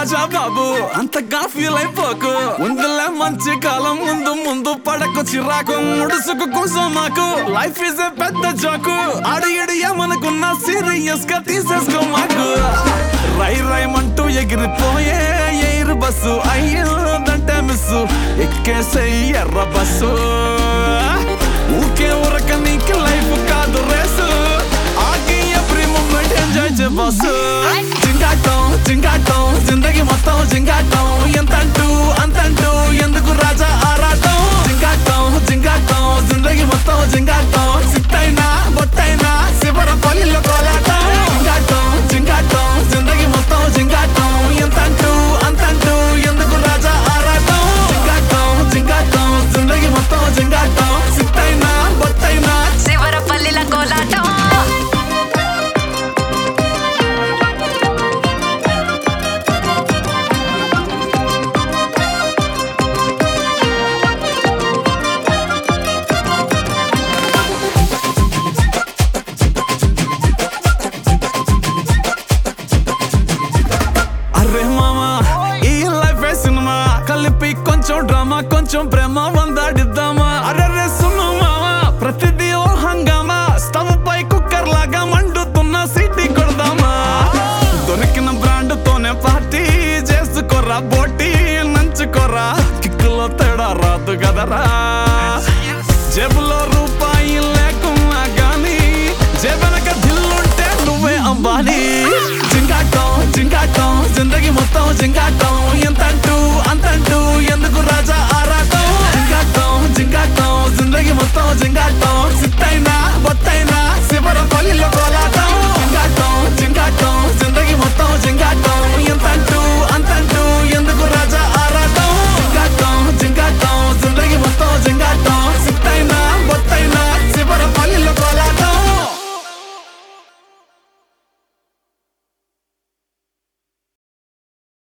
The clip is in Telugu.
రాజా బాబు అంతగా ఫీల్ అయిపోకు ఉందిలే మంచి కాలం ముందు ముందు పడకు చిరాకు ముడుసుకు కూసోమాకు లైఫ్ ఇస్ ఏ పెద్ద జోకు ఆడు ఇడు ఏమనుకున్నా సీరియస్ గా తీసేసుకో మాకు రై రైమంటూ ఎగిరిపోయే ఎయిర్ బస్సు అయ్యిందంటే మిస్సు ఎక్కేసే ఎర్ర బస్సు ఊకే ఉరక నీకు లైఫ్ కాదు రేసు ఆగి ఎవ్రీ మూమెంట్ ఎంజాయ్ చే బస్సు జింగాటం జింగాటం జిందగీ మొత్తం జింగాటం ఎంతంటూ అంతంటూ ఎందుకు రాజా ఆరాటం జింగాటం జింగాటం జిందగీ మొత్తం జింగాటం సిట్టైనా బొట్టైనా శివర పల్లిలో కోలాటం జింగాటం జింగాటం జిందగీ మొత్తం జింగాటం ఎంతంటూ అంతంటూ ఎందుకు రాజా ఆరాటం జింగాటం జింగాటం జిందగీ మొత్తం జింగాటం సిట్టైనా బొట్టైనా శివరపల్లిల కోలాటం అరే మామా ఈ లైఫ్ సినిమా కలిపి కొంచెం డ్రామా కొంచెం ప్రేమ